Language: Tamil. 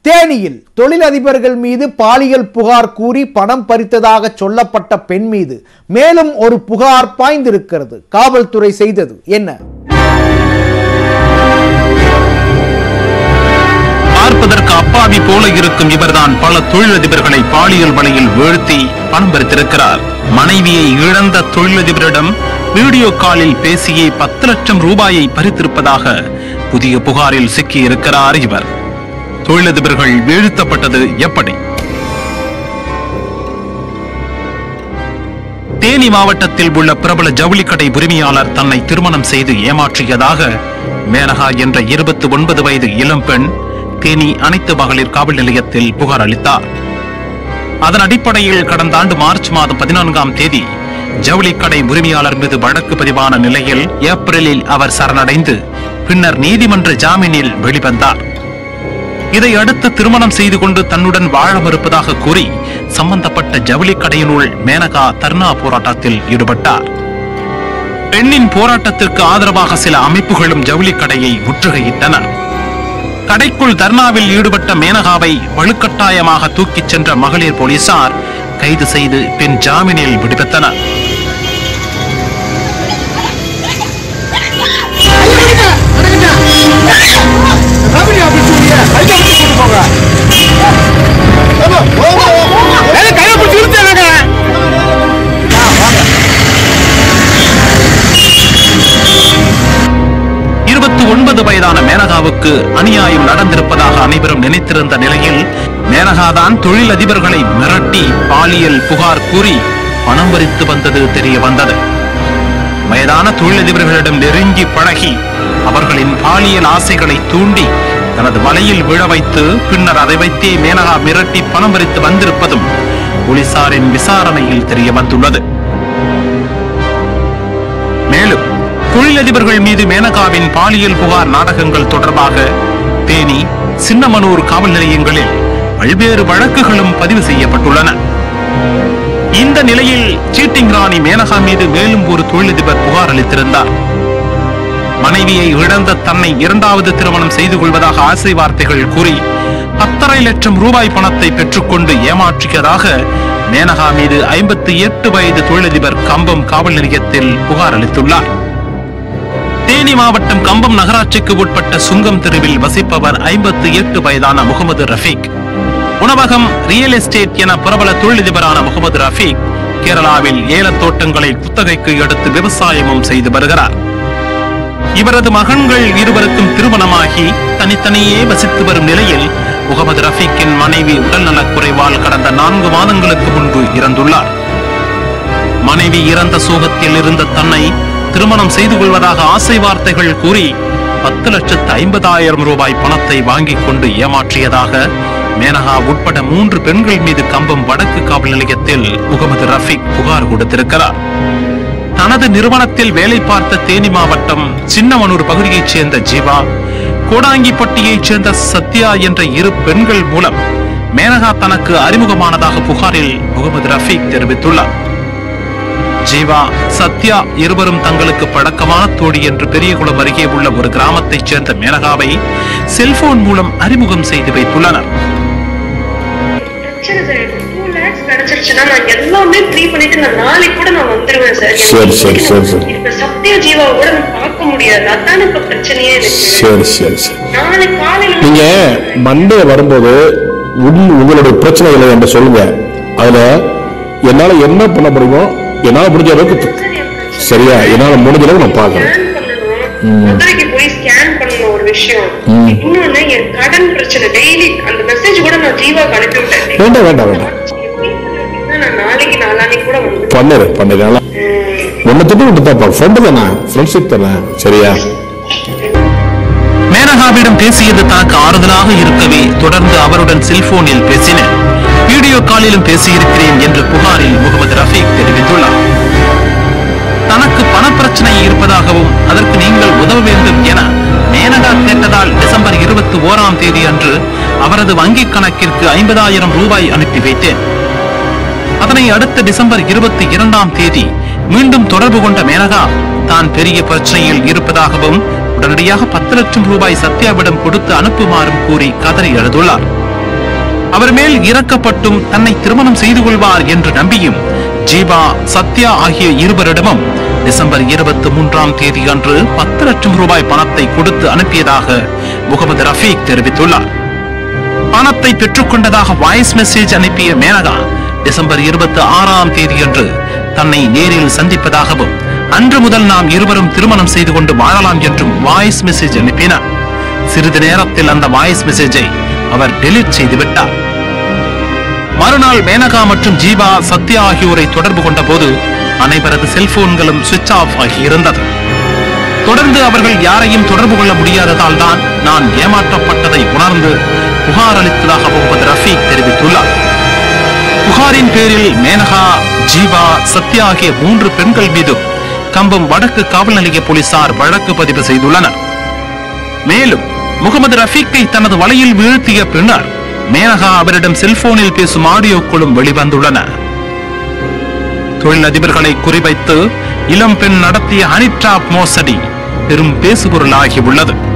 தேனியில் தொழிலதிபர்கள் மீது பாலியல் புகார் கூறி பணம் பறித்ததாக சொல்லப்பட்ட பெண் மீது மேலும் ஒரு புகார் பாய்ந்திருக்கிறது காவல்துறை செய்தது என்ன பார்ப்பதற்கு அப்பாவி போல இருக்கும் இவர்தான் பல தொழிலதிபர்களை பாலியல் வலையில் வீழ்த்தி பணம் பறித்திருக்கிறார் மனைவியை இழந்த தொழிலதிபரிடம் வீடியோ காலில் பேசியே பத்து லட்சம் ரூபாயை பறித்திருப்பதாக புதிய புகாரில் சிக்கியிருக்கிறார் இவர் தொழிலதிபர்கள் வீழ்த்தப்பட்டது எப்படி தேனி மாவட்டத்தில் உள்ள பிரபல ஜவுளி கடை உரிமையாளர் தன்னை திருமணம் செய்து ஏமாற்றியதாக மேனகா என்ற இருபத்தி ஒன்பது வயது இளம்பெண் தேனி அனைத்து மகளிர் காவல் நிலையத்தில் புகார் அளித்தார் அதன் அடிப்படையில் கடந்த ஆண்டு மார்ச் மாதம் பதினான்காம் தேதி ஜவுளி கடை உரிமையாளர் மீது வழக்கு பதிவான நிலையில் ஏப்ரலில் அவர் சரணடைந்து பின்னர் நீதிமன்ற ஜாமீனில் வெளிவந்தார் இதை அடுத்து திருமணம் செய்து கொண்டு தன்னுடன் வாழ மறுப்பதாக கூறி சம்பந்தப்பட்ட ஜவுளி கடையினுள் மேனகா தர்ணா போராட்டத்தில் ஈடுபட்டார் பெண்ணின் போராட்டத்திற்கு ஆதரவாக சில அமைப்புகளும் ஜவுளி கடையை முற்றுகையிட்டனர் கடைக்குள் தர்ணாவில் ஈடுபட்ட மேனகாவை வலுக்கட்டாயமாக தூக்கிச் சென்ற மகளிர் போலீசார் கைது செய்து பின் ஜாமீனில் விடுவித்தனர் இருபத்தி ஒன்பது வயதான மேனகாவுக்கு அநியாயம் நடந்திருப்பதாக அனைவரும் நினைத்திருந்த நிலையில் மேனகாதான் தொழிலதிபர்களை மிரட்டி பாலியல் புகார் கூறி பணம் பறித்து வந்தது தெரிய வந்தது வயதான தொழிலதிபர்களிடம் நெருங்கி பழகி அவர்களின் பாலியல் ஆசைகளை தூண்டி தனது வலையில் விழ வைத்து பின்னர் அதை வைத்தே மேனகா மிரட்டி பணம் பறித்து வந்திருப்பதும் போலீசாரின் விசாரணையில் தெரிய வந்துள்ளது மேலும் தொழிலதிபர்கள் மீது மேனகாவின் பாலியல் புகார் நாடகங்கள் தொடர்பாக தேனி சின்னமனூர் காவல் நிலையங்களில் பல்வேறு வழக்குகளும் பதிவு செய்யப்பட்டுள்ளன இந்த நிலையில் சீட்டிங் ராணி மேனகா மீது மேலும் ஒரு தொழிலதிபர் புகார் அளித்திருந்தார் மனைவியை இழந்த தன்னை இரண்டாவது திருமணம் செய்து கொள்வதாக ஆசை வார்த்தைகள் கூறி பத்தரை லட்சம் ரூபாய் பணத்தை பெற்றுக்கொண்டு ஏமாற்றியதாக மேனகா மீது ஐம்பத்தி எட்டு வயது தொழிலதிபர் கம்பம் காவல் நிலையத்தில் புகார் அளித்துள்ளார் தேனி மாவட்டம் கம்பம் நகராட்சிக்கு உட்பட்ட சுங்கம் தெருவில் வசிப்பவர் ஐம்பத்தி எட்டு வயதான முகமது ரஃபீக் உணவகம் ரியல் எஸ்டேட் என பிரபல தொழிலதிபரான முகமது ரஃபீக் கேரளாவில் ஏலத் தோட்டங்களை குத்தகைக்கு எடுத்து விவசாயமும் செய்து வருகிறார் இவரது மகன்கள் இருவருக்கும் திருமணமாகி தனித்தனியே வசித்து வரும் நிலையில் முகமது ரஃபீக்கின் மனைவி உடல்நலக் குறைவால் கடந்த நான்கு மாதங்களுக்கு முன்பு இறந்துள்ளார் மனைவி இறந்த சோகத்தில் இருந்த தன்னை திருமணம் செய்து கொள்வதாக ஆசை வார்த்தைகள் கூறி பத்து லட்சத்து ஐம்பதாயிரம் ரூபாய் பணத்தை வாங்கிக் கொண்டு ஏமாற்றியதாக மேனகா உட்பட மூன்று பெண்கள் மீது கம்பம் வடக்கு காவல் நிலையத்தில் முகமது ரஃபீக் புகார் கொடுத்திருக்கிறார் தனது நிறுவனத்தில் வேலை பார்த்த தேனி மாவட்டம் சின்னமனூர் பகுதியைச் சேர்ந்த ஜீவா கோடாங்கிப்பட்டியைச் சேர்ந்த சத்யா என்ற இரு பெண்கள் மூலம் மேனகா தனக்கு அறிமுகமானதாக புகாரில் முகமது ரஃபீக் தெரிவித்துள்ளார் ஜீவா சத்யா இருவரும் தங்களுக்கு பழக்கமான தோழி என்று பெரியகுளம் அருகே உள்ள ஒரு கிராமத்தைச் சேர்ந்த மேனகாவை செல்போன் மூலம் அறிமுகம் செய்து வைத்துள்ளனர் பிரச்சனை சார் எனக்கு டூ லேக்ஸ் கிடைச்சிருச்சுன்னா நான் எல்லாமே ப்ரீ பண்ணிட்டு நான் நாளைக்கு கூட நான் வந்துருவேன் சார் எனக்கு சரி, சரி, இன்னைக்கு சரி, நான் சரி. இப்ப சத்யா ஜீவாவை கூட நான் பார்க்க முடியாது அதான் இப்ப பிரச்சனையே எனக்கு சரி சரி சரி நாளைக்கு காலையில நீங்க மண்டே வரும்போது உள் உங்களுடைய பிரச்சனைகளை என்கிட்ட சொல்லுங்க அதுல என்னால என்ன பண்ண முடியுமோ என்னால முடிஞ்ச அளவுக்கு சார், என் பிரச்சனை சரியா என்னால முடிஞ்ச அளவுக்கு நான் பாக்குறேன் ஸ்கேன் பண்ணணும் மதுரைக்கு போய் ஸ்கேன் பண்ணணும் ஒரு விஷயம் இன்னொன்னு என் கடன் பிரச்சனை டெய்லி அந்த மெசேஜ் கூட நான் ஜீவாக்கு அனுப்பி விட்டேன் வேண்டாம் வேண்டாம் வேண்டாம் நான் நாளைக்கு நாளானைக்கு கூட வந்து பண்ணுரு பண்ணுரு நல்லா ஒன்னு திட்டு விட்டு தாப்பா ஃப்ரெண்டு தானே ஃப்ரெண்ட்ஷிப் தானே சரியா மேனகாவிடம் பேசியது தனக்கு ஆறுதலாக இருக்கவே தொடர்ந்து அவருடன் செல்போனில் பேசினேன் வீடியோ காலிலும் பேசியிருக்கிறேன் என்று புகாரில் முகமது ரஃபீக் தெரிவித்துள்ளார் தனக்கு பணப்பிரச்சனை இருப்பதாகவும் அதற்கு நீங்கள் உதவ வேண்டும் என மேனகா கேட்டதால் டிசம்பர் இருபத்தி ஓராம் தேதி அன்று அவரது வங்கிக் கணக்கிற்கு ஐம்பதாயிரம் ரூபாய் அனுப்பி வைத்தேன் அதனை அடுத்த டிசம்பர் இருபத்தி இரண்டாம் தேதி மீண்டும் தொடர்பு கொண்ட மேனகா தான் பெரிய பிரச்சனையில் இருப்பதாகவும் உடனடியாக பத்து லட்சம் ரூபாய் சத்யாவிடம் கொடுத்து அனுப்புமாறும் கூறி கதறி எழுதுள்ளார் அவர் மேல் இறக்கப்பட்டும் தன்னை திருமணம் செய்து கொள்வார் என்று நம்பியும் ஜீவா சத்யா ஆகிய இருவரிடமும் டிசம்பர் இருபத்தி மூன்றாம் தேதி அன்று பத்து லட்சம் ரூபாய் பணத்தை கொடுத்து அனுப்பியதாக முகமது ரஃபீக் தெரிவித்துள்ளார் பணத்தை பெற்றுக்கொண்டதாக வாய்ஸ் மெசேஜ் அனுப்பிய மேனகா டிசம்பர் இருபத்தி ஆறாம் தேதியன்று தன்னை நேரில் சந்திப்பதாகவும் அன்று முதல் நாம் இருவரும் திருமணம் செய்து கொண்டு வாழலாம் என்றும் வாய்ஸ் மெசேஜ் அனுப்பினார் சிறிது நேரத்தில் அந்த வாய்ஸ் மெசேஜை அவர் டெலீட் செய்து விட்டார் மறுநாள் மேனகா மற்றும் ஜீவா சத்யா ஆகியோரை தொடர்பு கொண்ட போது அனைவரது செல்போன்களும் சுவிட்ச் ஆஃப் ஆகியிருந்தது தொடர்ந்து அவர்கள் யாரையும் தொடர்பு கொள்ள முடியாததால் தான் நான் ஏமாற்றப்பட்டதை உணர்ந்து புகார் அளித்ததாக முகமது ரஃபீக் தெரிவித்துள்ளார் புகாரின் பேரில் மேனகா ஜீவா சத்யா ஆகிய மூன்று பெண்கள் மீதும் கம்பம் வடக்கு காவல் நிலைய போலீசார் வழக்கு பதிவு செய்துள்ளனர் மேலும் முகமது ரஃபீக்கை தனது வலையில் வீழ்த்திய பின்னர் மேனகா அவரிடம் செல்போனில் பேசும் ஆடியோக்களும் வெளிவந்துள்ளன தொழிலதிபர்களை குறிவைத்து இளம் பெண் நடத்திய ஹனி டிராப் மோசடி பெரும் பேசுபொருளாகி உள்ளது